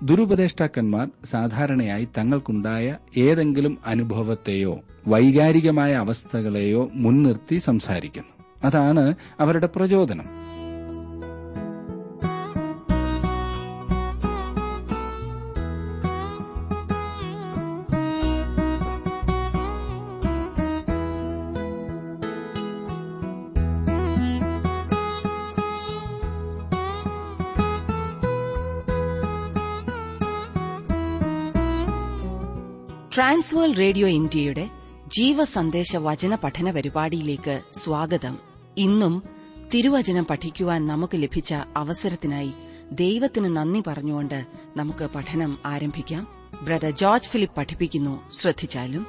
ദുരുപദേഷ്ടാക്കന്മാർ സാധാരണയായി തങ്ങൾക്കുണ്ടായ ഏതെങ്കിലും അനുഭവത്തെയോ വൈകാരികമായ അവസ്ഥകളെയോ മുൻനിർത്തി സംസാരിക്കുന്നു അതാണ് അവരുടെ പ്രചോദനം ട്രാൻസ്വേൾ റേഡിയോ ഇന്ത്യയുടെ ജീവസന്ദേശ വചന പഠന പരിപാടിയിലേക്ക് സ്വാഗതം ഇന്നും തിരുവചനം പഠിക്കുവാൻ നമുക്ക് ലഭിച്ച അവസരത്തിനായി ദൈവത്തിന് നന്ദി പറഞ്ഞുകൊണ്ട് നമുക്ക് പഠനം ആരംഭിക്കാം ബ്രദർ ജോർജ് ഫിലിപ്പ് പഠിപ്പിക്കുന്നു ശ്രദ്ധിച്ചാലും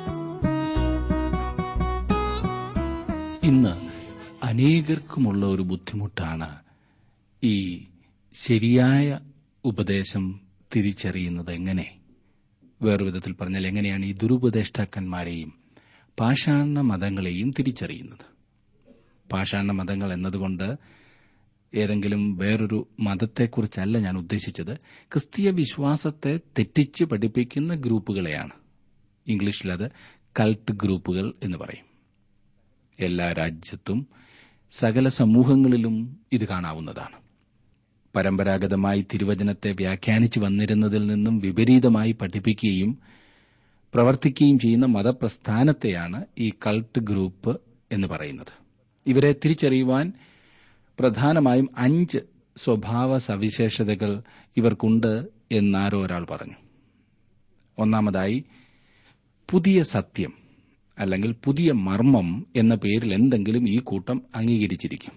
ഇന്ന് അനേകർക്കുമുള്ള ഒരു ബുദ്ധിമുട്ടാണ് ഈ ശരിയായ ഉപദേശം തിരിച്ചറിയുന്നത് എങ്ങനെ വേറൊരു വിധത്തിൽ പറഞ്ഞാൽ എങ്ങനെയാണ് ഈ ദുരുപദേഷ്ടാക്കന്മാരെയും പാഷാണ മതങ്ങളെയും തിരിച്ചറിയുന്നത് പാഷാണ മതങ്ങൾ എന്നതുകൊണ്ട് ഏതെങ്കിലും വേറൊരു മതത്തെക്കുറിച്ചല്ല ഞാൻ ഉദ്ദേശിച്ചത് ക്രിസ്തീയ വിശ്വാസത്തെ തെറ്റിച്ച് പഠിപ്പിക്കുന്ന ഗ്രൂപ്പുകളെയാണ് ഇംഗ്ലീഷിലത് കൾട്ട് ഗ്രൂപ്പുകൾ എന്ന് പറയും എല്ലാ രാജ്യത്തും സകല സമൂഹങ്ങളിലും ഇത് കാണാവുന്നതാണ് പരമ്പരാഗതമായി തിരുവചനത്തെ വ്യാഖ്യാനിച്ചു വന്നിരുന്നതിൽ നിന്നും വിപരീതമായി പഠിപ്പിക്കുകയും പ്രവർത്തിക്കുകയും ചെയ്യുന്ന മതപ്രസ്ഥാനത്തെയാണ് ഈ കൾട്ട് ഗ്രൂപ്പ് എന്ന് പറയുന്നത് ഇവരെ തിരിച്ചറിയുവാൻ പ്രധാനമായും അഞ്ച് സ്വഭാവ സവിശേഷതകൾ ഇവർക്കുണ്ട് എന്നാരോ ഒരാൾ പറഞ്ഞു ഒന്നാമതായി പുതിയ സത്യം അല്ലെങ്കിൽ പുതിയ മർമ്മം എന്ന പേരിൽ എന്തെങ്കിലും ഈ കൂട്ടം അംഗീകരിച്ചിരിക്കും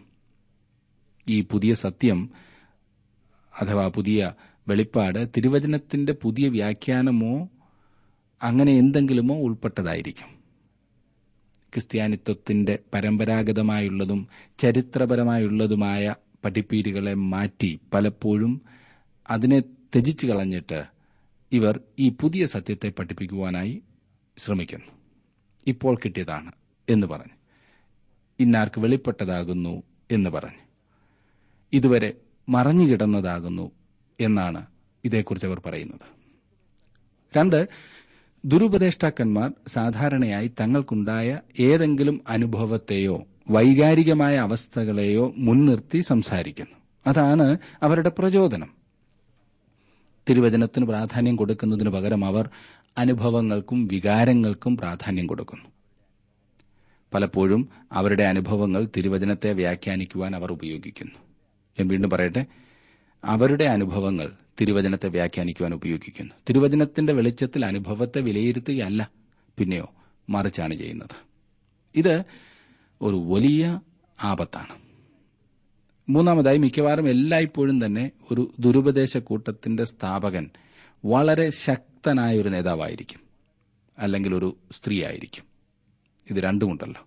ഈ പുതിയ സത്യം അഥവാ പുതിയ വെളിപ്പാട് തിരുവചനത്തിന്റെ പുതിയ വ്യാഖ്യാനമോ അങ്ങനെ എന്തെങ്കിലുമോ ഉൾപ്പെട്ടതായിരിക്കും ക്രിസ്ത്യാനിത്വത്തിന്റെ പരമ്പരാഗതമായുള്ളതും ചരിത്രപരമായുള്ളതുമായ പഠിപ്പീരുകളെ മാറ്റി പലപ്പോഴും അതിനെ ത്യജിച്ചു കളഞ്ഞിട്ട് ഇവർ ഈ പുതിയ സത്യത്തെ പഠിപ്പിക്കുവാനായി ശ്രമിക്കുന്നു ഇപ്പോൾ കിട്ടിയതാണ് എന്ന് പറഞ്ഞു ഇന്നാർക്ക് വെളിപ്പെട്ടതാകുന്നു എന്ന് പറഞ്ഞു ഇതുവരെ മറഞ്ഞുകിടന്നതാകുന്നു എന്നാണ് ഇതേക്കുറിച്ച് അവർ പറയുന്നത് രണ്ട് ദുരുപദേഷ്ടാക്കന്മാർ സാധാരണയായി തങ്ങൾക്കുണ്ടായ ഏതെങ്കിലും അനുഭവത്തെയോ വൈകാരികമായ അവസ്ഥകളെയോ മുൻനിർത്തി സംസാരിക്കുന്നു അതാണ് അവരുടെ പ്രചോദനം തിരുവചനത്തിന് പ്രാധാന്യം കൊടുക്കുന്നതിന് പകരം അവർ അനുഭവങ്ങൾക്കും വികാരങ്ങൾക്കും പ്രാധാന്യം കൊടുക്കുന്നു പലപ്പോഴും അവരുടെ അനുഭവങ്ങൾ തിരുവചനത്തെ വ്യാഖ്യാനിക്കുവാൻ അവർ ഉപയോഗിക്കുന്നു ഞാൻ വീണ്ടും പറയട്ടെ അവരുടെ അനുഭവങ്ങൾ തിരുവചനത്തെ വ്യാഖ്യാനിക്കുവാൻ ഉപയോഗിക്കുന്നു തിരുവചനത്തിന്റെ വെളിച്ചത്തിൽ അനുഭവത്തെ വിലയിരുത്തുകയല്ല പിന്നെയോ മറിച്ചാണ് ചെയ്യുന്നത് ഇത് ഒരു വലിയ ആപത്താണ് മൂന്നാമതായി മിക്കവാറും എല്ലായ്പ്പോഴും തന്നെ ഒരു ദുരുപദേശ കൂട്ടത്തിന്റെ സ്ഥാപകൻ വളരെ ശക്തനായ ഒരു നേതാവായിരിക്കും അല്ലെങ്കിൽ ഒരു സ്ത്രീ ആയിരിക്കും ഇത് രണ്ടുമുണ്ടല്ലോ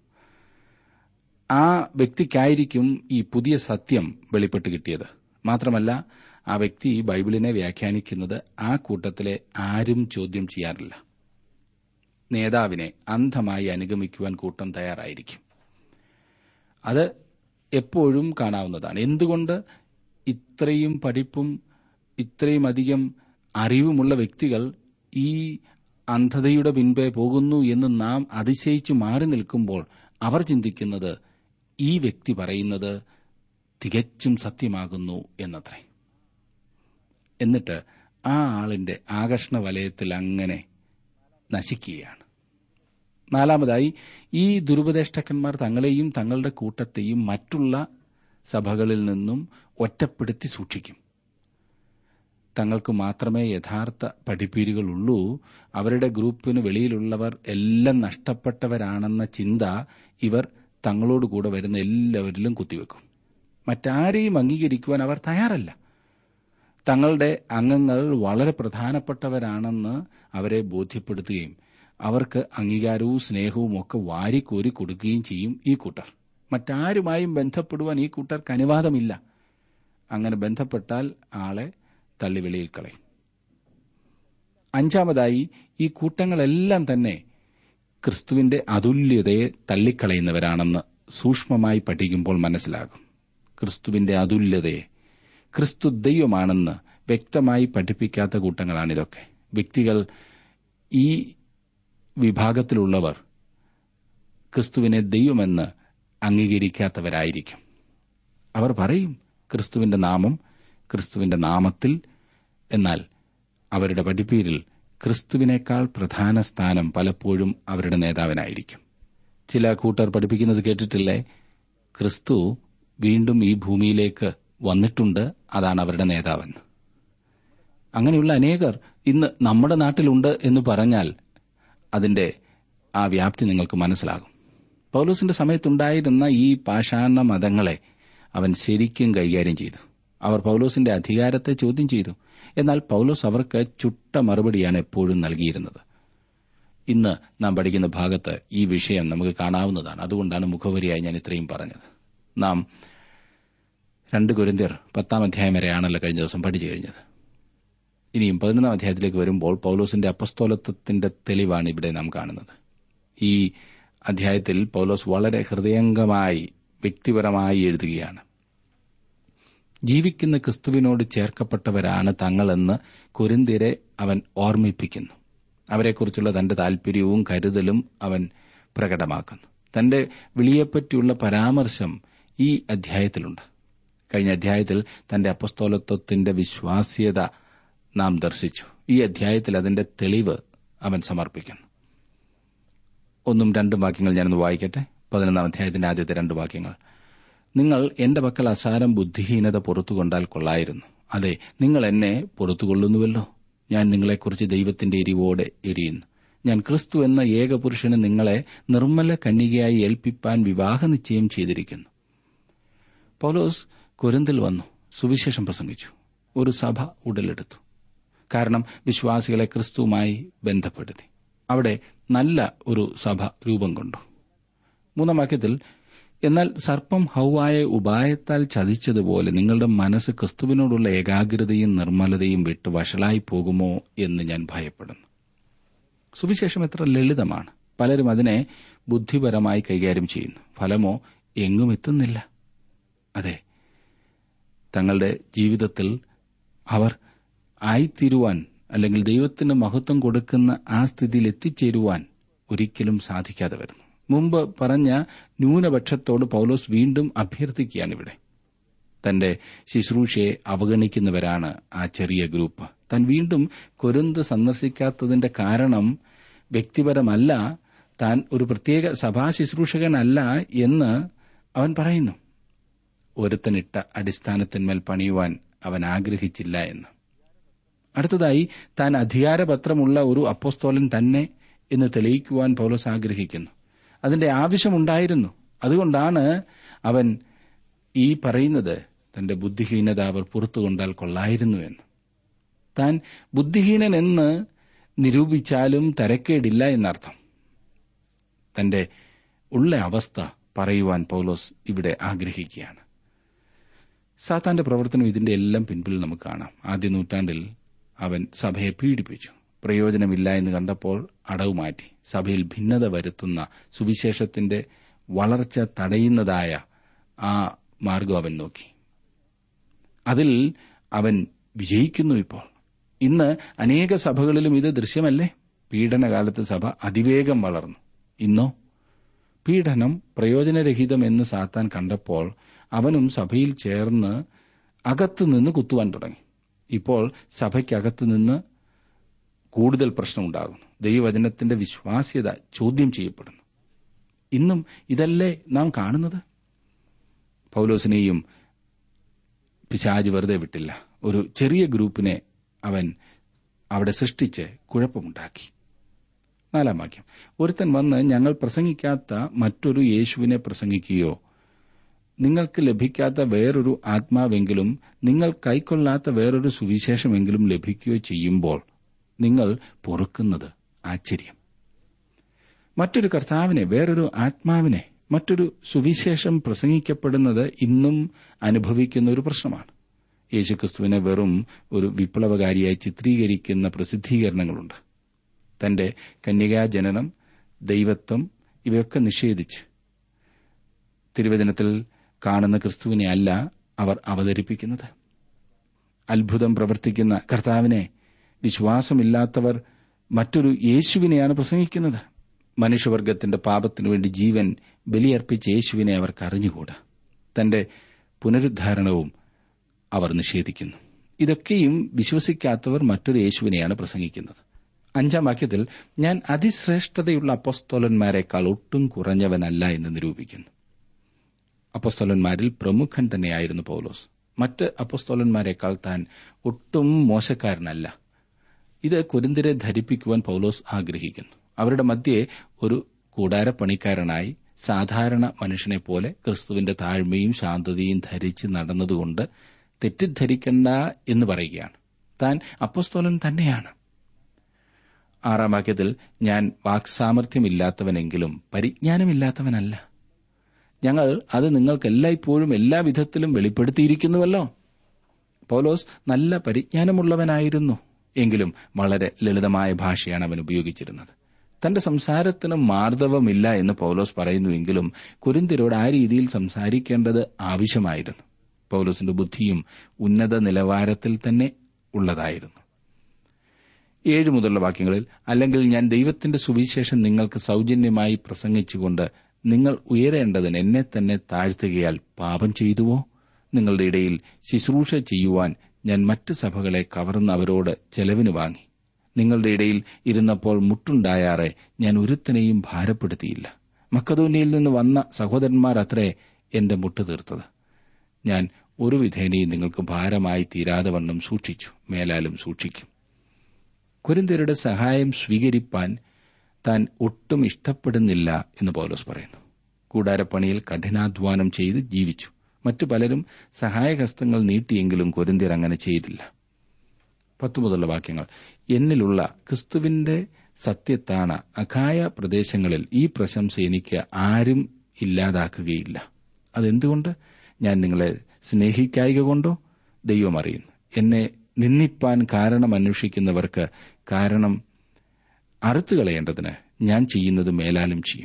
ആ വ്യക്തിക്കായിരിക്കും ഈ പുതിയ സത്യം വെളിപ്പെട്ട് കിട്ടിയത് മാത്രമല്ല ആ വ്യക്തി ബൈബിളിനെ വ്യാഖ്യാനിക്കുന്നത് ആ കൂട്ടത്തിലെ ആരും ചോദ്യം ചെയ്യാറില്ല നേതാവിനെ അന്ധമായി അനുഗമിക്കുവാൻ കൂട്ടം തയ്യാറായിരിക്കും അത് എപ്പോഴും കാണാവുന്നതാണ് എന്തുകൊണ്ട് ഇത്രയും പഠിപ്പും ഇത്രയും അധികം അറിവുമുള്ള വ്യക്തികൾ ഈ അന്ധതയുടെ പിൻപേ പോകുന്നു എന്ന് നാം അതിശയിച്ചു മാറി നിൽക്കുമ്പോൾ അവർ ചിന്തിക്കുന്നത് ഈ വ്യക്തി പറയുന്നത് തികച്ചും സത്യമാകുന്നു എന്നത്രേ എന്നിട്ട് ആ ആളിന്റെ ആകർഷണ വലയത്തിൽ അങ്ങനെ നശിക്കുകയാണ് നാലാമതായി ഈ ദുരുപദേഷ്ടക്കന്മാർ തങ്ങളെയും തങ്ങളുടെ കൂട്ടത്തെയും മറ്റുള്ള സഭകളിൽ നിന്നും ഒറ്റപ്പെടുത്തി സൂക്ഷിക്കും തങ്ങൾക്ക് മാത്രമേ യഥാർത്ഥ പഠിപ്പീരുകളുള്ളൂ അവരുടെ ഗ്രൂപ്പിന് വെളിയിലുള്ളവർ എല്ലാം നഷ്ടപ്പെട്ടവരാണെന്ന ചിന്ത ഇവർ തങ്ങളോടുകൂടെ വരുന്ന എല്ലാവരിലും കുത്തിവെക്കും മറ്റാരെയും അംഗീകരിക്കുവാൻ അവർ തയ്യാറല്ല തങ്ങളുടെ അംഗങ്ങൾ വളരെ പ്രധാനപ്പെട്ടവരാണെന്ന് അവരെ ബോധ്യപ്പെടുത്തുകയും അവർക്ക് അംഗീകാരവും സ്നേഹവും ഒക്കെ വാരിക്കോരി കൊടുക്കുകയും ചെയ്യും ഈ കൂട്ടർ മറ്റാരുമായും ബന്ധപ്പെടുവാൻ ഈ കൂട്ടർക്ക് അനുവാദമില്ല അങ്ങനെ ബന്ധപ്പെട്ടാൽ ആളെ തള്ളിവെളിയിൽ കളയും അഞ്ചാമതായി ഈ കൂട്ടങ്ങളെല്ലാം തന്നെ ക്രിസ്തുവിന്റെ അതുല്യതയെ തള്ളിക്കളയുന്നവരാണെന്ന് സൂക്ഷ്മമായി പഠിക്കുമ്പോൾ മനസ്സിലാകും ക്രിസ്തുവിന്റെ അതുല്യതയെ ക്രിസ്തു ദൈവമാണെന്ന് വ്യക്തമായി പഠിപ്പിക്കാത്ത കൂട്ടങ്ങളാണിതൊക്കെ വ്യക്തികൾ ഈ വിഭാഗത്തിലുള്ളവർ ക്രിസ്തുവിനെ ദൈവമെന്ന് അംഗീകരിക്കാത്തവരായിരിക്കും അവർ പറയും ക്രിസ്തുവിന്റെ നാമം ക്രിസ്തുവിന്റെ നാമത്തിൽ എന്നാൽ അവരുടെ പഠിപ്പീരിൽ ക്രിസ്തുവിനേക്കാൾ പ്രധാന സ്ഥാനം പലപ്പോഴും അവരുടെ നേതാവിനായിരിക്കും ചില കൂട്ടർ പഠിപ്പിക്കുന്നത് കേട്ടിട്ടില്ലേ ക്രിസ്തു വീണ്ടും ഈ ഭൂമിയിലേക്ക് വന്നിട്ടുണ്ട് അതാണ് അവരുടെ നേതാവെന്ന് അങ്ങനെയുള്ള അനേകർ ഇന്ന് നമ്മുടെ നാട്ടിലുണ്ട് എന്ന് പറഞ്ഞാൽ അതിന്റെ ആ വ്യാപ്തി നിങ്ങൾക്ക് മനസ്സിലാകും പൗലോസിന്റെ സമയത്തുണ്ടായിരുന്ന ഈ പാഷാണ മതങ്ങളെ അവൻ ശരിക്കും കൈകാര്യം ചെയ്തു അവർ പൗലോസിന്റെ അധികാരത്തെ ചോദ്യം ചെയ്തു എന്നാൽ പൗലോസ് അവർക്ക് ചുട്ട മറുപടിയാണ് എപ്പോഴും നൽകിയിരുന്നത് ഇന്ന് നാം പഠിക്കുന്ന ഭാഗത്ത് ഈ വിഷയം നമുക്ക് കാണാവുന്നതാണ് അതുകൊണ്ടാണ് മുഖവരിയായി ഞാൻ ഇത്രയും പറഞ്ഞത് നാം രണ്ട് കുരിന്തിയർ പത്താം അധ്യായം വരെയാണല്ലോ കഴിഞ്ഞ ദിവസം പഠിച്ചു കഴിഞ്ഞത് ഇനിയും പതിനൊന്നാം അധ്യായത്തിലേക്ക് വരുമ്പോൾ പൗലോസിന്റെ അപ്പസ്തോലത്വത്തിന്റെ തെളിവാണ് ഇവിടെ നാം കാണുന്നത് ഈ അധ്യായത്തിൽ പൗലോസ് വളരെ ഹൃദയംഗമായി വ്യക്തിപരമായി എഴുതുകയാണ് ജീവിക്കുന്ന ക്രിസ്തുവിനോട് ചേർക്കപ്പെട്ടവരാണ് തങ്ങളെന്ന് കുരിന്തിരെ അവൻ ഓർമ്മിപ്പിക്കുന്നു അവരെക്കുറിച്ചുള്ള തന്റെ താൽപര്യവും കരുതലും അവൻ പ്രകടമാക്കുന്നു തന്റെ വിളിയെപ്പറ്റിയുള്ള പരാമർശം ഈ അധ്യായത്തിലുണ്ട് കഴിഞ്ഞ അധ്യായത്തിൽ തന്റെ അപ്പസ്തോലത്വത്തിന്റെ വിശ്വാസ്യത നാം ദർശിച്ചു ഈ അധ്യായത്തിൽ അതിന്റെ തെളിവ് അവൻ സമർപ്പിക്കുന്നു ഒന്നും രണ്ടും വാക്യങ്ങൾ ഞാനൊന്ന് വായിക്കട്ടെ പതിനൊന്നാം അധ്യായത്തിന്റെ ആദ്യത്തെ രണ്ട് വാക്യങ്ങൾ നിങ്ങൾ എന്റെ പക്കൽ അസാരം ബുദ്ധിഹീനത പുറത്തുകൊണ്ടാൽ കൊള്ളായിരുന്നു അതെ നിങ്ങൾ എന്നെ പുറത്തുകൊള്ളുന്നുവല്ലോ ഞാൻ നിങ്ങളെക്കുറിച്ച് ദൈവത്തിന്റെ എരിവോടെ എരിയുന്നു ഞാൻ ക്രിസ്തു എന്ന ഏകപുരുഷന് നിങ്ങളെ നിർമ്മല കന്യകയായി ഏൽപ്പിപ്പാൻ വിവാഹ നിശ്ചയം ചെയ്തിരിക്കുന്നു പൗലോസ് കൊരിന്തിൽ വന്നു സുവിശേഷം പ്രസംഗിച്ചു ഒരു സഭ ഉടലെടുത്തു കാരണം വിശ്വാസികളെ ക്രിസ്തുവുമായി ബന്ധപ്പെടുത്തി അവിടെ നല്ല ഒരു സഭ രൂപം കൊണ്ടു മൂന്നാം വാക്യത്തിൽ എന്നാൽ സർപ്പം ഹൗവായ ഉപായത്താൽ ചതിച്ചതുപോലെ നിങ്ങളുടെ മനസ്സ് ക്രിസ്തുവിനോടുള്ള ഏകാഗ്രതയും നിർമ്മലതയും വിട്ട് വഷളായി പോകുമോ എന്ന് ഞാൻ ഭയപ്പെടുന്നു സുവിശേഷം എത്ര ലളിതമാണ് പലരും അതിനെ ബുദ്ധിപരമായി കൈകാര്യം ചെയ്യുന്നു ഫലമോ എങ്ങും എത്തുന്നില്ല അതെ തങ്ങളുടെ ജീവിതത്തിൽ അവർ ആയിത്തീരുവാൻ അല്ലെങ്കിൽ ദൈവത്തിന് മഹത്വം കൊടുക്കുന്ന ആ സ്ഥിതിയിൽ എത്തിച്ചേരുവാൻ ഒരിക്കലും സാധിക്കാതെ വരുന്നു മുമ്പ് പറഞ്ഞ ന്യൂനപക്ഷത്തോട് പൗലോസ് വീണ്ടും അഭ്യർത്ഥിക്കുകയാണിവിടെ തന്റെ ശുശ്രൂഷയെ അവഗണിക്കുന്നവരാണ് ആ ചെറിയ ഗ്രൂപ്പ് താൻ വീണ്ടും കൊരുന്ത് സന്ദർശിക്കാത്തതിന്റെ കാരണം വ്യക്തിപരമല്ല താൻ ഒരു പ്രത്യേക സഭാ ശുശ്രൂഷകനല്ല എന്ന് അവൻ പറയുന്നു ഒരുത്തനിട്ട അടിസ്ഥാനത്തിന്മേൽ പണിയുവാൻ അവൻ ആഗ്രഹിച്ചില്ല എന്ന് അടുത്തതായി താൻ അധികാരപത്രമുള്ള ഒരു അപ്പോസ്തോലൻ തന്നെ എന്ന് തെളിയിക്കുവാൻ പൗലോസ് ആഗ്രഹിക്കുന്നു അതിന്റെ ആവശ്യമുണ്ടായിരുന്നു അതുകൊണ്ടാണ് അവൻ ഈ പറയുന്നത് തന്റെ ബുദ്ധിഹീനത അവർ പുറത്തുകൊണ്ടാൽ കൊള്ളായിരുന്നു എന്ന് താൻ ബുദ്ധിഹീനൻ എന്ന് നിരൂപിച്ചാലും തരക്കേടില്ല എന്നർത്ഥം തന്റെ ഉള്ള അവസ്ഥ പറയുവാൻ പൗലോസ് ഇവിടെ ആഗ്രഹിക്കുകയാണ് സാത്താന്റെ പ്രവർത്തനം ഇതിന്റെ എല്ലാം പിൻപിൽ നമുക്ക് കാണാം ആദ്യ നൂറ്റാണ്ടിൽ അവൻ സഭയെ പീഡിപ്പിച്ചു പ്രയോജനമില്ല എന്ന് കണ്ടപ്പോൾ അടവ് മാറ്റി സഭയിൽ ഭിന്നത വരുത്തുന്ന സുവിശേഷത്തിന്റെ വളർച്ച തടയുന്നതായ ആ മാർഗം അവൻ നോക്കി അതിൽ അവൻ വിജയിക്കുന്നു ഇപ്പോൾ ഇന്ന് അനേക സഭകളിലും ഇത് ദൃശ്യമല്ലേ പീഡനകാലത്ത് സഭ അതിവേഗം വളർന്നു ഇന്നോ പീഡനം പ്രയോജനരഹിതമെന്ന് സാത്താൻ കണ്ടപ്പോൾ അവനും സഭയിൽ ചേർന്ന് അകത്തുനിന്ന് കുത്തുവാൻ തുടങ്ങി ഇപ്പോൾ സഭയ്ക്കകത്തു നിന്ന് കൂടുതൽ പ്രശ്നമുണ്ടാകുന്നു ദൈവവചനത്തിന്റെ വിശ്വാസ്യത ചോദ്യം ചെയ്യപ്പെടുന്നു ഇന്നും ഇതല്ലേ നാം കാണുന്നത് പൗലോസിനെയും പിശാജ് വെറുതെ വിട്ടില്ല ഒരു ചെറിയ ഗ്രൂപ്പിനെ അവൻ അവിടെ സൃഷ്ടിച്ച് കുഴപ്പമുണ്ടാക്കി നാലാം വാക്യം ഒരുത്തൻ വന്ന് ഞങ്ങൾ പ്രസംഗിക്കാത്ത മറ്റൊരു യേശുവിനെ പ്രസംഗിക്കുകയോ നിങ്ങൾക്ക് ലഭിക്കാത്ത വേറൊരു ആത്മാവെങ്കിലും നിങ്ങൾ കൈക്കൊള്ളാത്ത വേറൊരു സുവിശേഷമെങ്കിലും ലഭിക്കുകയോ ചെയ്യുമ്പോൾ നിങ്ങൾ പൊറുക്കുന്നത് ആശ്ചര്യം മറ്റൊരു കർത്താവിനെ വേറൊരു ആത്മാവിനെ മറ്റൊരു സുവിശേഷം പ്രസംഗിക്കപ്പെടുന്നത് ഇന്നും അനുഭവിക്കുന്ന ഒരു പ്രശ്നമാണ് യേശുക്രിസ്തുവിനെ വെറും ഒരു വിപ്ലവകാരിയായി ചിത്രീകരിക്കുന്ന പ്രസിദ്ധീകരണങ്ങളുണ്ട് തന്റെ കന്യകാജനനം ദൈവത്വം ഇവയൊക്കെ നിഷേധിച്ച് തിരുവചനത്തിൽ കാണുന്ന ക്രിസ്തുവിനെ അല്ല അവർ അവതരിപ്പിക്കുന്നത് അത്ഭുതം പ്രവർത്തിക്കുന്ന കർത്താവിനെ വിശ്വാസമില്ലാത്തവർ മറ്റൊരു യേശുവിനെയാണ് പ്രസംഗിക്കുന്നത് മനുഷ്യവർഗത്തിന്റെ പാപത്തിനു വേണ്ടി ജീവൻ ബലിയർപ്പിച്ച യേശുവിനെ അവർക്ക് അറിഞ്ഞുകൂടാ തന്റെ പുനരുദ്ധാരണവും അവർ നിഷേധിക്കുന്നു ഇതൊക്കെയും വിശ്വസിക്കാത്തവർ മറ്റൊരു യേശുവിനെയാണ് പ്രസംഗിക്കുന്നത് അഞ്ചാം വാക്യത്തിൽ ഞാൻ അതിശ്രേഷ്ഠതയുള്ള അപ്പസ്തോലന്മാരെക്കാൾ ഒട്ടും കുറഞ്ഞവനല്ല എന്ന് നിരൂപിക്കുന്നു അപ്പസ്തോലന്മാരിൽ പ്രമുഖൻ തന്നെയായിരുന്നു പൌലോസ് മറ്റ് അപ്പസ്തോലന്മാരെക്കാൾ താൻ ഒട്ടും മോശക്കാരനല്ല ഇത് കുരിന്തിരെ ധരിപ്പിക്കുവാൻ പൌലോസ് ആഗ്രഹിക്കുന്നു അവരുടെ മധ്യേ ഒരു കൂടാരപ്പണിക്കാരനായി സാധാരണ മനുഷ്യനെ പോലെ ക്രിസ്തുവിന്റെ താഴ്മയും ശാന്തതയും ധരിച്ച് നടന്നതുകൊണ്ട് തെറ്റിദ്ധരിക്കണ്ട എന്ന് പറയുകയാണ് താൻ അപ്പസ്തോലൻ തന്നെയാണ് ആറാം വാക്യത്തിൽ ഞാൻ വാക്സാമർഥ്യമില്ലാത്തവനെങ്കിലും പരിജ്ഞാനമില്ലാത്തവനല്ല ഞങ്ങൾ അത് നിങ്ങൾക്ക് എല്ലായ്പ്പോഴും എല്ലാവിധത്തിലും വെളിപ്പെടുത്തിയിരിക്കുന്നുവല്ലോ പൗലോസ് നല്ല പരിജ്ഞാനമുള്ളവനായിരുന്നു എങ്കിലും വളരെ ലളിതമായ ഭാഷയാണ് അവൻ ഉപയോഗിച്ചിരുന്നത് തന്റെ സംസാരത്തിന് മാർദ്ദവമില്ല എന്ന് പൗലോസ് പറയുന്നുവെങ്കിലും കുരിന്തിരോട് ആ രീതിയിൽ സംസാരിക്കേണ്ടത് ആവശ്യമായിരുന്നു പൗലോസിന്റെ ബുദ്ധിയും ഉന്നത നിലവാരത്തിൽ തന്നെ ഉള്ളതായിരുന്നു ഏഴ് മുതലുള്ള വാക്യങ്ങളിൽ അല്ലെങ്കിൽ ഞാൻ ദൈവത്തിന്റെ സുവിശേഷം നിങ്ങൾക്ക് സൗജന്യമായി പ്രസംഗിച്ചുകൊണ്ട് നിങ്ങൾ ഉയരേണ്ടതിന് എന്നെ തന്നെ താഴ്ത്തുകയാൽ പാപം ചെയ്തുവോ നിങ്ങളുടെ ഇടയിൽ ശുശ്രൂഷ ചെയ്യുവാൻ ഞാൻ മറ്റ് സഭകളെ കവർന്ന് അവരോട് ചെലവിന് വാങ്ങി നിങ്ങളുടെ ഇടയിൽ ഇരുന്നപ്പോൾ മുട്ടുണ്ടായാറെ ഞാൻ ഒരുത്തനെയും ഭാരപ്പെടുത്തിയില്ല മക്കതോന്യയിൽ നിന്ന് വന്ന സഹോദരന്മാർ അത്രേ എന്റെ മുട്ട് തീർത്തത് ഞാൻ ഒരു വിധേനയും നിങ്ങൾക്ക് ഭാരമായി തീരാതെ വണ്ണം സൂക്ഷിച്ചു മേലാലും സൂക്ഷിക്കും കുരിന്തിയരുടെ സഹായം സ്വീകരിപ്പാൻ താൻ ഒട്ടും ഇഷ്ടപ്പെടുന്നില്ല എന്ന് പൗലോസ് പറയുന്നു കൂടാരപ്പണിയിൽ കഠിനാധ്വാനം ചെയ്ത് ജീവിച്ചു മറ്റു പലരും സഹായഹസ്തങ്ങൾ നീട്ടിയെങ്കിലും കൊരിന്തിയർ അങ്ങനെ ചെയ്തില്ല പത്തു മുതലുള്ള വാക്യങ്ങൾ എന്നിലുള്ള ക്രിസ്തുവിന്റെ സത്യത്താണ് അഖായ പ്രദേശങ്ങളിൽ ഈ പ്രശംസ എനിക്ക് ആരും ഇല്ലാതാക്കുകയില്ല അതെന്തുകൊണ്ട് ഞാൻ നിങ്ങളെ സ്നേഹിക്കായിക കൊണ്ടോ ദൈവം അറിയുന്നു എന്നെ നിന്ദിപ്പാൻ കാരണം അന്വേഷിക്കുന്നവർക്ക് കാരണം അറുത്തുകളയേണ്ടതിന് ഞാൻ ചെയ്യുന്നത് മേലാലും ചെയ്യും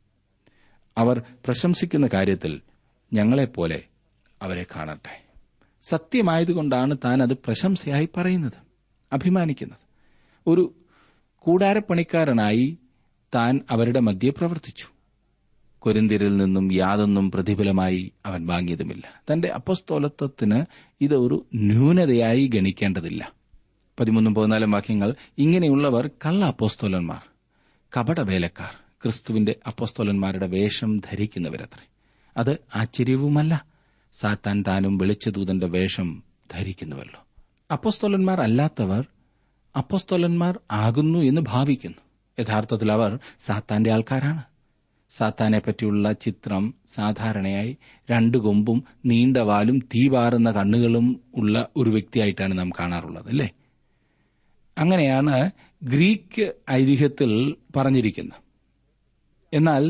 അവർ പ്രശംസിക്കുന്ന കാര്യത്തിൽ ഞങ്ങളെപ്പോലെ അവരെ കാണട്ടെ സത്യമായതുകൊണ്ടാണ് താൻ അത് പ്രശംസയായി പറയുന്നത് അഭിമാനിക്കുന്നത് ഒരു കൂടാരപ്പണിക്കാരനായി താൻ അവരുടെ മധ്യെ പ്രവർത്തിച്ചു കൊരിന്തിരിൽ നിന്നും യാതൊന്നും പ്രതിഫലമായി അവൻ വാങ്ങിയതുമില്ല തന്റെ അപ്പസ്തോലത്വത്തിന് ഇത് ഒരു ന്യൂനതയായി ഗണിക്കേണ്ടതില്ല പതിമൂന്നും പതിനാലും വാക്യങ്ങൾ ഇങ്ങനെയുള്ളവർ കള്ള അപ്പോസ്തോലന്മാർ കപടവേലക്കാർ ക്രിസ്തുവിന്റെ അപ്പോസ്തോലന്മാരുടെ വേഷം ധരിക്കുന്നവരത്രേ അത് ആശ്ചര്യവുമല്ല സാത്താൻ താനും വെളിച്ചദൂതന്റെ വേഷം ധരിക്കുന്നുവല്ലോ അപ്പോസ്തോലന്മാർ അല്ലാത്തവർ അപ്പോസ്തോലന്മാർ ആകുന്നു എന്ന് ഭാവിക്കുന്നു യഥാർത്ഥത്തിൽ അവർ സാത്താന്റെ ആൾക്കാരാണ് സാത്താനെ പറ്റിയുള്ള ചിത്രം സാധാരണയായി രണ്ടു കൊമ്പും നീണ്ട വാലും തീവാറുന്ന കണ്ണുകളും ഉള്ള ഒരു വ്യക്തിയായിട്ടാണ് നാം കാണാറുള്ളത് അല്ലേ അങ്ങനെയാണ് ഗ്രീക്ക് ഐതിഹ്യത്തിൽ പറഞ്ഞിരിക്കുന്നത് എന്നാൽ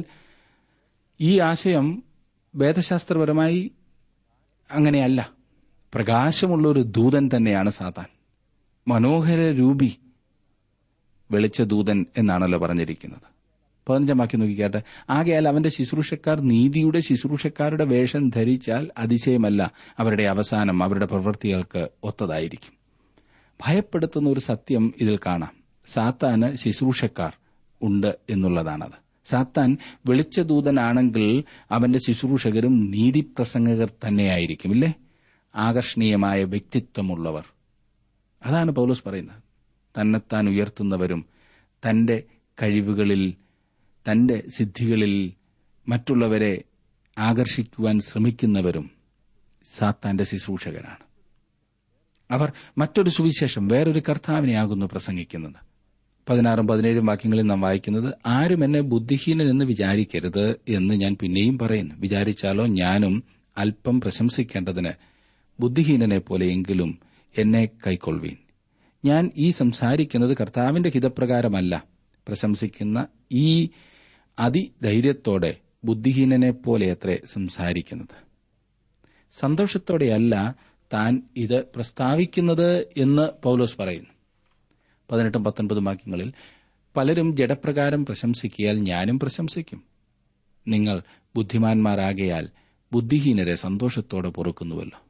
ഈ ആശയം വേദശാസ്ത്രപരമായി അങ്ങനെയല്ല പ്രകാശമുള്ള ഒരു ദൂതൻ തന്നെയാണ് സാത്താൻ മനോഹര രൂപി വെളിച്ചദൂതൻ എന്നാണല്ലോ പറഞ്ഞിരിക്കുന്നത് പതിനഞ്ചാം വാക്യം നോക്കിക്കാട്ടെ ആകയാൽ അവന്റെ ശുശ്രൂഷക്കാർ നീതിയുടെ ശുശ്രൂഷക്കാരുടെ വേഷം ധരിച്ചാൽ അതിശയമല്ല അവരുടെ അവസാനം അവരുടെ പ്രവൃത്തികൾക്ക് ഒത്തതായിരിക്കും ഭയപ്പെടുത്തുന്ന ഒരു സത്യം ഇതിൽ കാണാം സാത്താന് ശുശ്രൂഷക്കാർ ഉണ്ട് എന്നുള്ളതാണത് സാത്താൻ വെളിച്ചദൂതനാണെങ്കിൽ അവന്റെ ശുശ്രൂഷകരും നീതിപ്രസംഗകർ തന്നെയായിരിക്കും ഇല്ലേ ആകർഷണീയമായ വ്യക്തിത്വമുള്ളവർ അതാണ് പൗലോസ് പറയുന്നത് തന്നെത്താൻ ഉയർത്തുന്നവരും തന്റെ കഴിവുകളിൽ തന്റെ സിദ്ധികളിൽ മറ്റുള്ളവരെ ആകർഷിക്കുവാൻ ശ്രമിക്കുന്നവരും സാത്താന്റെ ശുശ്രൂഷകരാണ് അവർ മറ്റൊരു സുവിശേഷം വേറൊരു കർത്താവിനെയാകുന്നു പ്രസംഗിക്കുന്നത് പതിനാറും പതിനേഴും വാക്യങ്ങളിൽ നാം വായിക്കുന്നത് ആരും എന്നെ ബുദ്ധിഹീനൻ എന്ന് വിചാരിക്കരുത് എന്ന് ഞാൻ പിന്നെയും പറയുന്നു വിചാരിച്ചാലോ ഞാനും അല്പം പ്രശംസിക്കേണ്ടതിന് ബുദ്ധിഹീനനെ പോലെയെങ്കിലും എന്നെ കൈക്കൊള്ളുവീൻ ഞാൻ ഈ സംസാരിക്കുന്നത് കർത്താവിന്റെ ഹിതപ്രകാരമല്ല പ്രശംസിക്കുന്ന ഈ അതിധൈര്യത്തോടെ ബുദ്ധിഹീനനെ പോലെയത്രേ സംസാരിക്കുന്നത് സന്തോഷത്തോടെയല്ല താൻ ഇത് പ്രസ്താവിക്കുന്നത് എന്ന് പൌലോസ് പറയുന്നു പതിനെട്ടും പത്തൊൻപതും വാക്യങ്ങളിൽ പലരും ജഡപ്രകാരം പ്രശംസിക്കിയാൽ ഞാനും പ്രശംസിക്കും നിങ്ങൾ ബുദ്ധിമാന്മാരാകയാൽ ബുദ്ധിഹീനരെ സന്തോഷത്തോടെ പൊറുക്കുന്നുവല്ലോ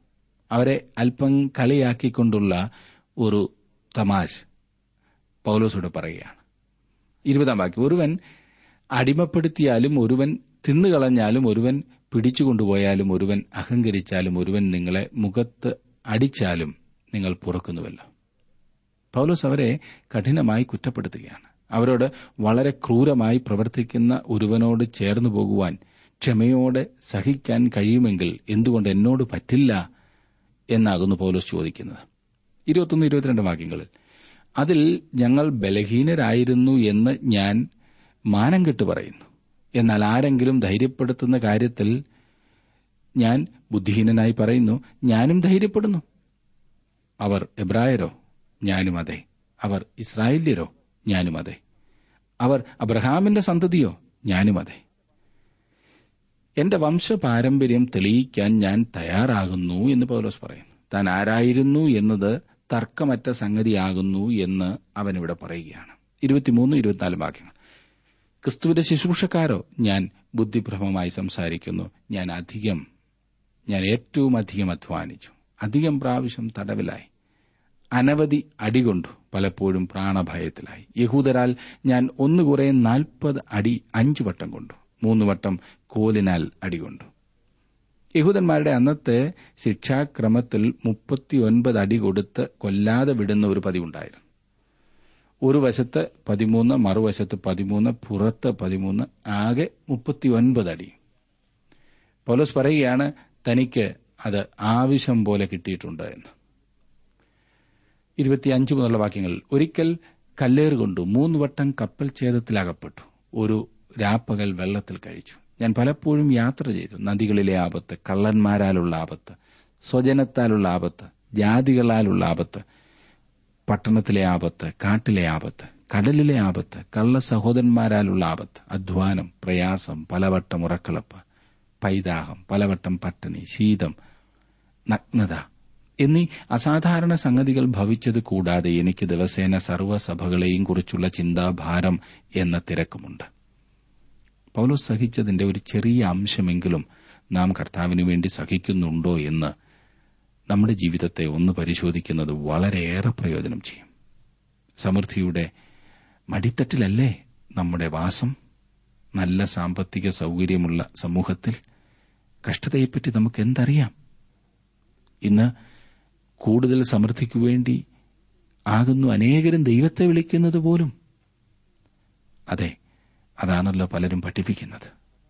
അവരെ അല്പം കളിയാക്കിക്കൊണ്ടുള്ള ഒരു തമാശ പൗലോസോട് പറയുകയാണ് ഇരുപതാം വാക്യം ഒരുവൻ അടിമപ്പെടുത്തിയാലും ഒരുവൻ തിന്നുകളഞ്ഞാലും ഒരുവൻ പിടിച്ചുകൊണ്ടുപോയാലും ഒരുവൻ അഹങ്കരിച്ചാലും ഒരുവൻ നിങ്ങളെ മുഖത്ത് അടിച്ചാലും നിങ്ങൾ പുറക്കുന്നുവല്ലോ പൗലോസ് അവരെ കഠിനമായി കുറ്റപ്പെടുത്തുകയാണ് അവരോട് വളരെ ക്രൂരമായി പ്രവർത്തിക്കുന്ന ഒരുവനോട് ചേർന്നു പോകുവാൻ ക്ഷമയോടെ സഹിക്കാൻ കഴിയുമെങ്കിൽ എന്തുകൊണ്ട് എന്നോട് പറ്റില്ല എന്നാകുന്നു പൗലോസ് ചോദിക്കുന്നത് ഇരുപത്തൊന്ന് ഇരുപത്തിരണ്ട് വാക്യങ്ങളിൽ അതിൽ ഞങ്ങൾ ബലഹീനരായിരുന്നു എന്ന് ഞാൻ മാനം കെട്ട് പറയുന്നു എന്നാൽ ആരെങ്കിലും ധൈര്യപ്പെടുത്തുന്ന കാര്യത്തിൽ ഞാൻ ബുദ്ധിഹീനനായി പറയുന്നു ഞാനും ധൈര്യപ്പെടുന്നു അവർ എബ്രായരോ ഞാനും അതെ അവർ ഇസ്രായേല്യരോ ഞാനും അതെ അവർ അബ്രഹാമിന്റെ സന്തതിയോ ഞാനും അതെ എന്റെ വംശപാരമ്പര്യം തെളിയിക്കാൻ ഞാൻ തയ്യാറാകുന്നു എന്ന് പൗലോസ് പറയുന്നു താൻ ആരായിരുന്നു എന്നത് തർക്കമറ്റ സംഗതിയാകുന്നു എന്ന് അവനിവിടെ പറയുകയാണ് ഇരുപത്തിമൂന്ന് ഇരുപത്തിനാല് വാക്യങ്ങൾ ക്രിസ്തുവിന്റെ ശുശ്രൂഷക്കാരോ ഞാൻ ബുദ്ധിഭ്രമമായി സംസാരിക്കുന്നു ഞാൻ അധികം ഞാൻ ഏറ്റവും അധികം അധ്വാനിച്ചു അധികം പ്രാവശ്യം തടവിലായി അനവധി അടികൊണ്ടു പലപ്പോഴും പ്രാണഭയത്തിലായി യഹൂദരാൽ ഞാൻ ഒന്നുകുറെ നാൽപ്പത് അടി അഞ്ചു വട്ടം കൊണ്ടു മൂന്ന് വട്ടം കോലിനാൽ അടികൊണ്ടു യഹൂദന്മാരുടെ അന്നത്തെ ശിക്ഷാക്രമത്തിൽ മുപ്പത്തിയൊൻപത് അടി കൊടുത്ത് കൊല്ലാതെ വിടുന്ന ഒരു പതിവുണ്ടായിരുന്നു ഒരു വശത്ത് പതിമൂന്ന് മറുവശത്ത് പതിമൂന്ന് പുറത്ത് പതിമൂന്ന് ആകെ മുപ്പത്തിയൊൻപത് അടി പൗലോസ് പറയുകയാണ് തനിക്ക് അത് ആവശ്യം പോലെ കിട്ടിയിട്ടുണ്ട് എന്ന് ഇരുപത്തിയഞ്ച് മുതലുള്ള വാക്യങ്ങൾ ഒരിക്കൽ കല്ലേറ് കൊണ്ടു മൂന്ന് വട്ടം കപ്പൽ ഛേദത്തിലകപ്പെട്ടു ഒരു രാപ്പകൽ വെള്ളത്തിൽ കഴിച്ചു ഞാൻ പലപ്പോഴും യാത്ര ചെയ്തു നദികളിലെ ആപത്ത് കള്ളന്മാരാലുള്ള ആപത്ത് സ്വജനത്താലുള്ള ആപത്ത് ജാതികളാലുള്ള ആപത്ത് പട്ടണത്തിലെ ആപത്ത് കാട്ടിലെ ആപത്ത് കടലിലെ ആപത്ത് കള്ള സഹോദരന്മാരാലുള്ള ആപത്ത് അധ്വാനം പ്രയാസം പലവട്ടം ഉറക്കളപ്പ് പൈതാഹം പലവട്ടം പട്ടിണി ശീതം നഗ്നത എന്നീ അസാധാരണ സംഗതികൾ ഭവിച്ചത് കൂടാതെ എനിക്ക് ദിവസേന സർവ്വസഭകളെയും കുറിച്ചുള്ള ചിന്താഭാരം എന്ന തിരക്കുമുണ്ട് പൗലോസ് സഹിച്ചതിന്റെ ഒരു ചെറിയ അംശമെങ്കിലും നാം കർത്താവിനു വേണ്ടി സഹിക്കുന്നുണ്ടോ എന്ന് നമ്മുടെ ജീവിതത്തെ ഒന്ന് പരിശോധിക്കുന്നത് വളരെയേറെ പ്രയോജനം ചെയ്യും സമൃദ്ധിയുടെ മടിത്തട്ടിലല്ലേ നമ്മുടെ വാസം നല്ല സാമ്പത്തിക സൗകര്യമുള്ള സമൂഹത്തിൽ കഷ്ടതയെപ്പറ്റി നമുക്ക് എന്തറിയാം ഇന്ന് കൂടുതൽ സമൃദ്ധിക്കു വേണ്ടി ആകുന്നു അനേകരും ദൈവത്തെ വിളിക്കുന്നത് പോലും അതെ അതാണല്ലോ പലരും പഠിപ്പിക്കുന്നത്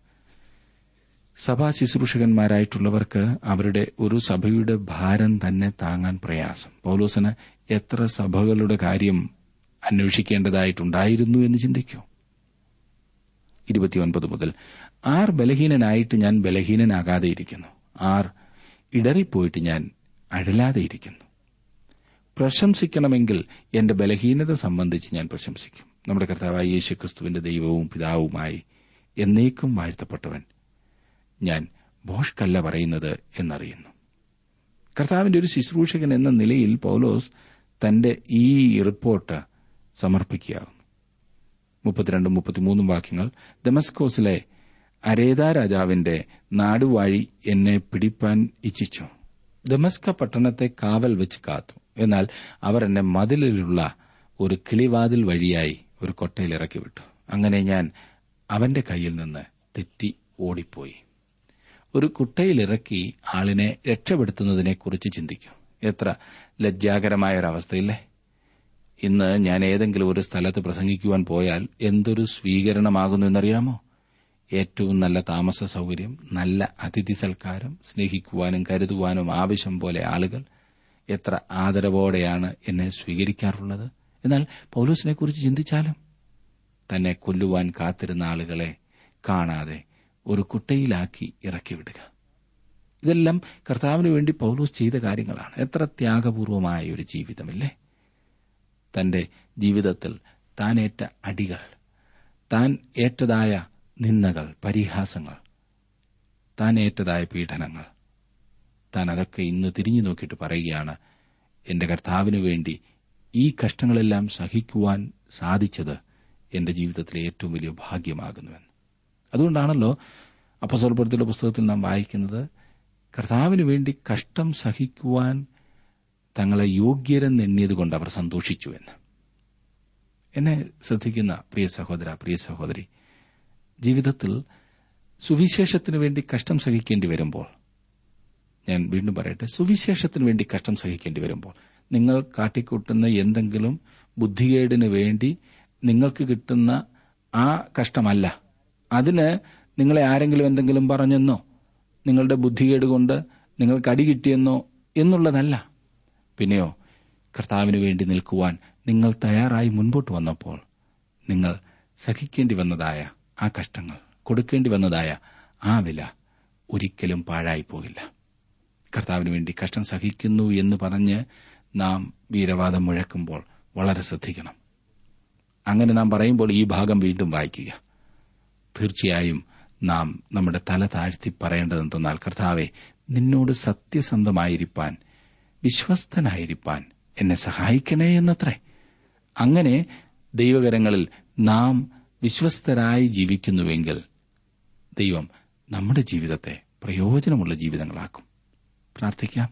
സഭാ ശുശ്രൂഷകന്മാരായിട്ടുള്ളവർക്ക് അവരുടെ ഒരു സഭയുടെ ഭാരം തന്നെ താങ്ങാൻ പ്രയാസം പൗലോസിന് എത്ര സഭകളുടെ കാര്യം അന്വേഷിക്കേണ്ടതായിട്ടുണ്ടായിരുന്നു എന്ന് ചിന്തിക്കൂ ഇരുപത്തിയൊൻപത് മുതൽ ആർ ബലഹീനനായിട്ട് ഞാൻ ബലഹീനനാകാതെ ഇരിക്കുന്നു ആർ ഇടറിപ്പോയിട്ട് ഞാൻ അഴലാതെ ഇരിക്കുന്നു പ്രശംസിക്കണമെങ്കിൽ എന്റെ ബലഹീനത സംബന്ധിച്ച് ഞാൻ പ്രശംസിക്കും നമ്മുടെ കർത്താവായ യേശു ക്രിസ്തുവിന്റെ ദൈവവും പിതാവുമായി എന്നേക്കും വാഴ്ത്തപ്പെട്ടവൻ ഞാൻ ബോഷ്കല്ല പറയുന്നത് എന്നറിയുന്നു കർത്താവിന്റെ ഒരു ശുശ്രൂഷകൻ എന്ന നിലയിൽ പൗലോസ് തന്റെ ഈ റിപ്പോർട്ട് സമർപ്പിക്കുകയാകുന്നു മുപ്പത്തിരണ്ടും മുപ്പത്തിമൂന്നും വാക്യങ്ങൾ ദമസ്കോസിലെ അരേത രാജാവിന്റെ നാടുവാഴി എന്നെ പിടിപ്പാൻ ഇച്ഛിച്ചു ദമസ്ക പട്ടണത്തെ കാവൽ വെച്ച് കാത്തു എന്നാൽ അവർ എന്നെ മതിലിലുള്ള ഒരു കിളിവാതിൽ വഴിയായി ഒരു കൊട്ടയിൽ ഇറക്കി വിട്ടു അങ്ങനെ ഞാൻ അവന്റെ കയ്യിൽ നിന്ന് തെറ്റി ഓടിപ്പോയി ഒരു കുട്ടയിലിറക്കി ആളിനെ രക്ഷപ്പെടുത്തുന്നതിനെക്കുറിച്ച് ചിന്തിക്കും എത്ര ലജ്ജാകരമായ ഒരവസ്ഥയില്ലേ ഇന്ന് ഞാൻ ഏതെങ്കിലും ഒരു സ്ഥലത്ത് പ്രസംഗിക്കുവാൻ പോയാൽ എന്തൊരു സ്വീകരണമാകുന്നു എന്നറിയാമോ ഏറ്റവും നല്ല താമസ സൗകര്യം നല്ല അതിഥി സൽക്കാരം സ്നേഹിക്കുവാനും കരുതുവാനും ആവശ്യം പോലെ ആളുകൾ എത്ര ആദരവോടെയാണ് എന്നെ സ്വീകരിക്കാറുള്ളത് എന്നാൽ പൌലൂസിനെ കുറിച്ച് ചിന്തിച്ചാലും തന്നെ കൊല്ലുവാൻ കാത്തിരുന്ന ആളുകളെ കാണാതെ ഒരു കുട്ടയിലാക്കി ഇറക്കിവിടുക ഇതെല്ലാം കർത്താവിന് വേണ്ടി പൌലൂസ് ചെയ്ത കാര്യങ്ങളാണ് എത്ര ത്യാഗപൂർവമായ ഒരു ജീവിതമില്ലേ തന്റെ ജീവിതത്തിൽ താൻ ഏറ്റ അടികൾ താൻ ഏറ്റതായ നിന്ദകൾ പരിഹാസങ്ങൾ താൻ ഏറ്റതായ പീഡനങ്ങൾ താൻ അതൊക്കെ ഇന്ന് തിരിഞ്ഞു നോക്കിയിട്ട് പറയുകയാണ് എന്റെ കർത്താവിനു വേണ്ടി ഈ കഷ്ടങ്ങളെല്ലാം സഹിക്കുവാൻ സാധിച്ചത് എന്റെ ജീവിതത്തിലെ ഏറ്റവും വലിയ ഭാഗ്യമാകുന്നുവെന്ന് അതുകൊണ്ടാണല്ലോ അപ്പസ്വലപ്പെടുത്തിയുള്ള പുസ്തകത്തിൽ നാം വായിക്കുന്നത് കർത്താവിന് വേണ്ടി കഷ്ടം സഹിക്കുവാൻ തങ്ങളെ യോഗ്യരെന്നെണ്ണിയതുകൊണ്ട് അവർ സന്തോഷിച്ചു എന്ന് എന്നെ ശ്രദ്ധിക്കുന്ന പ്രിയ സഹോദര പ്രിയ സഹോദരി ജീവിതത്തിൽ സുവിശേഷത്തിനു വേണ്ടി കഷ്ടം സഹിക്കേണ്ടി വരുമ്പോൾ ഞാൻ വീണ്ടും പറയട്ടെ സുവിശേഷത്തിനു വേണ്ടി കഷ്ടം സഹിക്കേണ്ടി വരുമ്പോൾ നിങ്ങൾ കാട്ടിക്കൂട്ടുന്ന എന്തെങ്കിലും ബുദ്ധികേടിന് വേണ്ടി നിങ്ങൾക്ക് കിട്ടുന്ന ആ കഷ്ടമല്ല അതിന് നിങ്ങളെ ആരെങ്കിലും എന്തെങ്കിലും പറഞ്ഞെന്നോ നിങ്ങളുടെ ബുദ്ധികേട് കൊണ്ട് നിങ്ങൾക്ക് അടി കിട്ടിയെന്നോ എന്നുള്ളതല്ല പിന്നെയോ കർത്താവിന് വേണ്ടി നിൽക്കുവാൻ നിങ്ങൾ തയ്യാറായി മുൻപോട്ട് വന്നപ്പോൾ നിങ്ങൾ സഹിക്കേണ്ടി വന്നതായ ആ കഷ്ടങ്ങൾ കൊടുക്കേണ്ടി വന്നതായ ആ വില ഒരിക്കലും പാഴായി പോകില്ല കർത്താവിന് വേണ്ടി കഷ്ടം സഹിക്കുന്നു എന്ന് പറഞ്ഞ് നാം വീരവാദം മുഴക്കുമ്പോൾ വളരെ ശ്രദ്ധിക്കണം അങ്ങനെ നാം പറയുമ്പോൾ ഈ ഭാഗം വീണ്ടും വായിക്കുക തീർച്ചയായും നാം നമ്മുടെ തല താഴ്ത്തി പറയേണ്ടതെന്തെന്നാൽ കർത്താവെ നിന്നോട് സത്യസന്ധമായിരിക്കാൻ വിശ്വസ്തനായിരിക്കാൻ എന്നെ സഹായിക്കണേ എന്നത്രേ അങ്ങനെ ദൈവകരങ്ങളിൽ നാം വിശ്വസ്തരായി ജീവിക്കുന്നുവെങ്കിൽ ദൈവം നമ്മുടെ ജീവിതത്തെ പ്രയോജനമുള്ള ജീവിതങ്ങളാക്കും പ്രാർത്ഥിക്കാം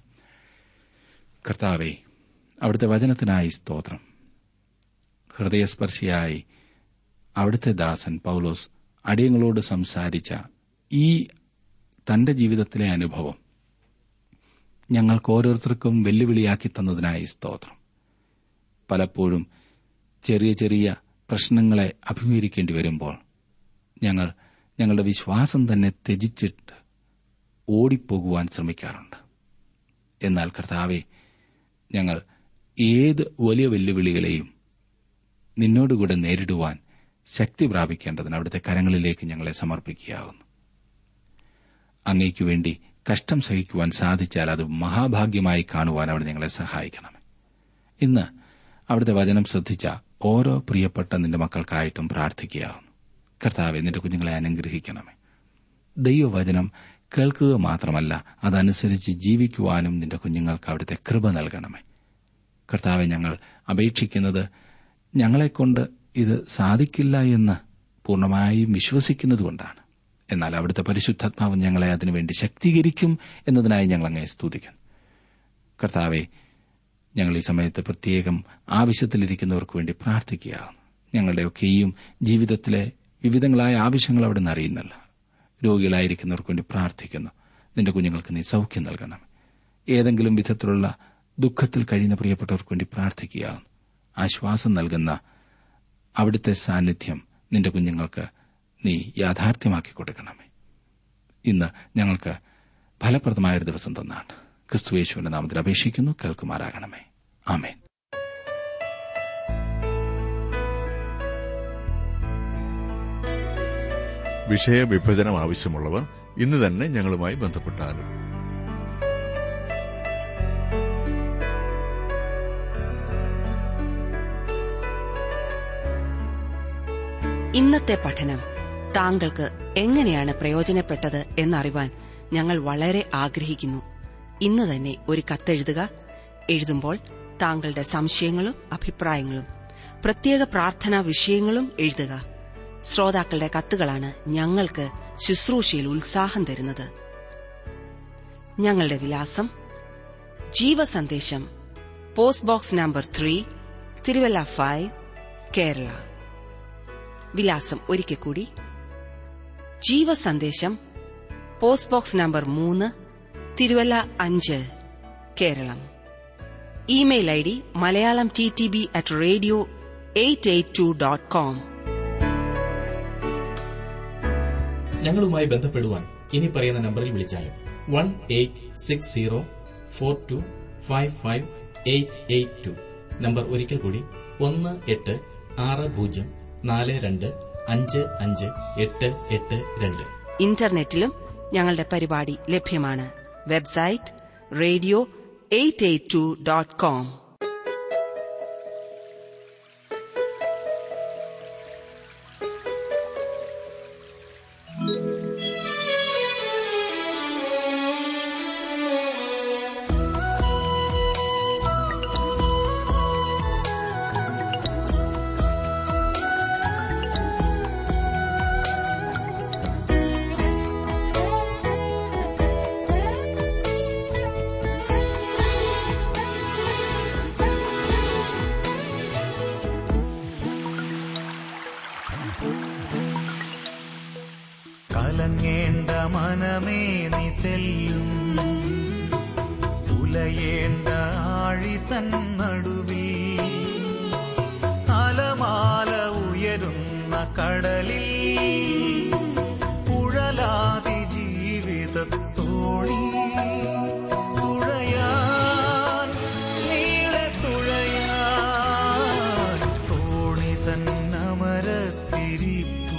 കർത്താവെ അവിടുത്തെ വചനത്തിനായി സ്തോത്രം ഹൃദയസ്പർശിയായി അവിടുത്തെ ദാസൻ പൌലോസ് അടിയങ്ങളോട് സംസാരിച്ച ഈ തന്റെ ജീവിതത്തിലെ അനുഭവം ഞങ്ങൾക്ക് ഓരോരുത്തർക്കും വെല്ലുവിളിയാക്കി തന്നതിനായി സ്തോത്രം പലപ്പോഴും ചെറിയ ചെറിയ പ്രശ്നങ്ങളെ അഭിമുഖീകരിക്കേണ്ടി വരുമ്പോൾ ഞങ്ങൾ ഞങ്ങളുടെ വിശ്വാസം തന്നെ ത്യജിച്ചിട്ട് ഓടിപ്പോകുവാൻ ശ്രമിക്കാറുണ്ട് എന്നാൽ കർത്താവെ ഞങ്ങൾ ഏത് വലിയ വെല്ലുവിളികളെയും നിന്നോടുകൂടെ നേരിടുവാൻ ശക്തി പ്രാപിക്കേണ്ടതിന് അവിടുത്തെ കരങ്ങളിലേക്ക് ഞങ്ങളെ സമർപ്പിക്കുകയാകുന്നു അങ്ങയ്ക്കു വേണ്ടി കഷ്ടം സഹിക്കുവാൻ സാധിച്ചാൽ അത് മഹാഭാഗ്യമായി കാണുവാൻ അവിടെ ഞങ്ങളെ സഹായിക്കണമേ ഇന്ന് അവിടുത്തെ വചനം ശ്രദ്ധിച്ച ഓരോ പ്രിയപ്പെട്ട നിന്റെ മക്കൾക്കായിട്ടും പ്രാർത്ഥിക്കുകയാകുന്നു കർത്താവെ നിന്റെ കുഞ്ഞുങ്ങളെ അനുഗ്രഹിക്കണമേ ദൈവവചനം കേൾക്കുക മാത്രമല്ല അതനുസരിച്ച് ജീവിക്കുവാനും നിന്റെ കുഞ്ഞുങ്ങൾക്ക് അവിടുത്തെ കൃപ നൽകണമേ കർത്താവെ ഞങ്ങൾ അപേക്ഷിക്കുന്നത് ഞങ്ങളെക്കൊണ്ട് ഇത് സാധിക്കില്ല എന്ന് പൂർണ്ണമായും വിശ്വസിക്കുന്നതുകൊണ്ടാണ് എന്നാൽ അവിടുത്തെ പരിശുദ്ധാത്മാവ് ഞങ്ങളെ അതിനുവേണ്ടി ശക്തീകരിക്കും എന്നതിനായി ഞങ്ങൾ അങ്ങേ സ്തുതിക്കുന്നു കർത്താവെ ഞങ്ങൾ ഈ സമയത്ത് പ്രത്യേകം ആവശ്യത്തിലിരിക്കുന്നവർക്ക് വേണ്ടി പ്രാർത്ഥിക്കുകയാണ് ഞങ്ങളുടെയൊക്കെയും ജീവിതത്തിലെ വിവിധങ്ങളായ ആവശ്യങ്ങൾ അവിടെ നിന്ന് അറിയുന്നല്ല രോഗികളായിരിക്കുന്നവർക്ക് വേണ്ടി പ്രാർത്ഥിക്കുന്നു നിന്റെ കുഞ്ഞുങ്ങൾക്ക് നീ സൌഖ്യം നൽകണം ഏതെങ്കിലും വിധത്തിലുള്ള ദുഃഖത്തിൽ കഴിയുന്ന പ്രിയപ്പെട്ടവർക്ക് വേണ്ടി പ്രാർത്ഥിക്കുകയാണ് ആശ്വാസം നൽകുന്ന അവിടുത്തെ സാന്നിധ്യം നിന്റെ കുഞ്ഞുങ്ങൾക്ക് നീ യാഥാർത്ഥ്യമാക്കി കൊടുക്കണമേ ഇന്ന് ഞങ്ങൾക്ക് ഫലപ്രദമായൊരു ദിവസം തന്നാണ് ക്രിസ്തുയേശുവിന്റെ നാമത്തിൽ അപേക്ഷിക്കുന്നു കേൾക്കുമാറാകണമേ ആമേൻ വിഷയവിഭജനം ആവശ്യമുള്ളവർ ഇന്ന് തന്നെ ഞങ്ങളുമായി ബന്ധപ്പെട്ടാലും ഇന്നത്തെ പഠനം താങ്കൾക്ക് എങ്ങനെയാണ് പ്രയോജനപ്പെട്ടത് എന്നറിവാൻ ഞങ്ങൾ വളരെ ആഗ്രഹിക്കുന്നു ഇന്ന് തന്നെ ഒരു കത്തെഴുതുക എഴുതുമ്പോൾ താങ്കളുടെ സംശയങ്ങളും അഭിപ്രായങ്ങളും പ്രത്യേക പ്രാർത്ഥനാ വിഷയങ്ങളും എഴുതുക ശ്രോതാക്കളുടെ കത്തുകളാണ് ഞങ്ങൾക്ക് ശുശ്രൂഷയിൽ ഉത്സാഹം തരുന്നത് ഞങ്ങളുടെ വിലാസം Jeevasandesham post box number three Thiruvalla five Kerala വിലാസം ഒരിക്കൽ കൂടി ജീവസന്ദേശം പോസ്റ്റ് ബോക്സ് നമ്പർ മൂന്ന് തിരുവല്ല അഞ്ച് Keralam email I D Malayalam T T B at radio eight eight two dot com ഞങ്ങളുമായി ബന്ധപ്പെടുവാൻ ഇനി പറയുന്ന നമ്പറിൽ വിളിച്ചാലും one eight six zero four two five five eight eight two number ഒരിക്കൽ കൂടി ഒന്ന് എട്ട് ആറ് പൂജ്യം നാല് രണ്ട് അഞ്ച് അഞ്ച് എട്ട് എട്ട് രണ്ട് ഇന്റർനെറ്റിലും ഞങ്ങളുടെ പരിപാടി ലഭ്യമാണ് website radio eight eight two dot com കലങ്ങേണ്ട മനമേ നീ തെല്ലും ഉലയേണ്ട ആഴി തൻ നടുവിൽ അലമാല ഉയരുന്ന കടലിൽ ഉഴലാതി ജീവിതത്തോണി തുഴയാൻ നീളെ തുഴയാൻ തോണി തന്നമരത്തിരിപ്പു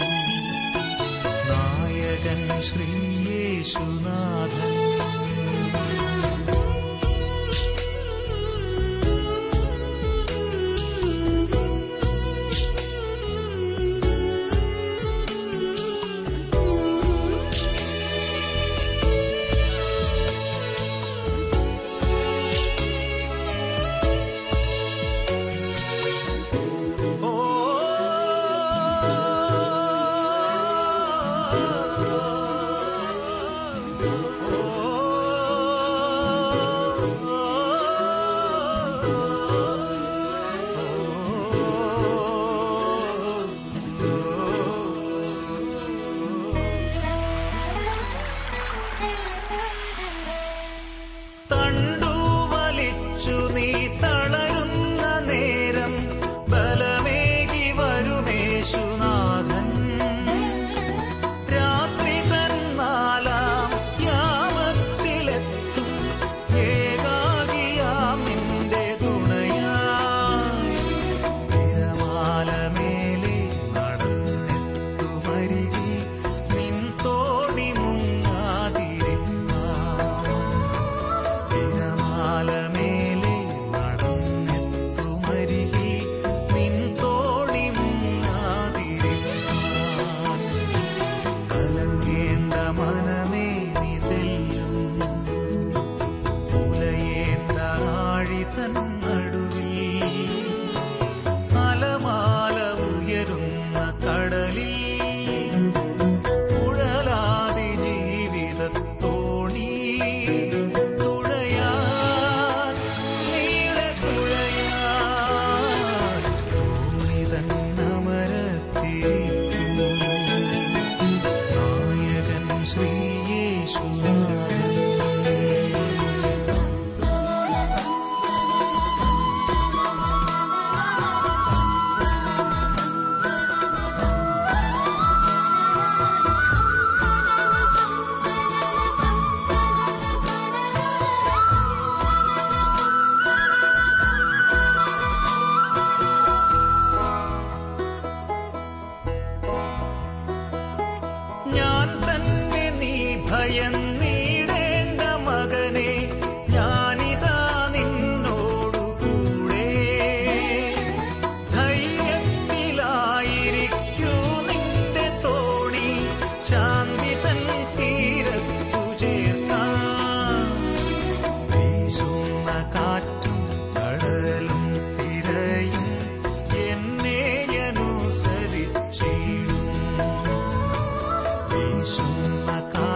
നായകൻ ശ്രീയേശുനാഥൻ തണ്ടു വലിച്ചു നീ തളരുന്ന നേരം ബലമേകി വരുമേശുനാഥൻ രാത്രി തന്നാലാം യാമത്തിലെത്തും ഏകാകിയാം നിന്റെ തുണയായി തിരമാലമേലെ നടന്നെത്തുമരികിൽ നിൻ തോണി മുങ്ങാതിരിക്കാം തിരമാലമേലെ നടന്നെത്തുമരികിൽ നിൻ തോണി മുങ്ങാതിരിക്കാൻ കലങ്ങേണ്ട മനമേ നീ തെല്ലും ഉലയേണ്ട ആഴി തൻ നടുവിൽ അലമാല ഉയരുന്ന കടലിൽ കുഴലാതി ജീവിതത്തോണി തുഴയാൻ നീളെ തുഴയാൻ തോണി തന്നമരത്തിരിപ്പു നായകൻ ശ്രീയേശുനാഥൻ ഞാൻ തന്നെ നീ ഭയന്നിടേണ്ട മകനെ ഞാനിതാ നിന്നോടു കൂടെ ധൈര്യത്തിലായിരിക്കൂ നിന്റെ തോണി ശാന്തി തൻ തീരത്തു ചേർക്കാം വീശുന്ന കാറ്റും കടലും തിരയും എന്നെ അനുസരിച്ചിടും വീശുന്ന കാ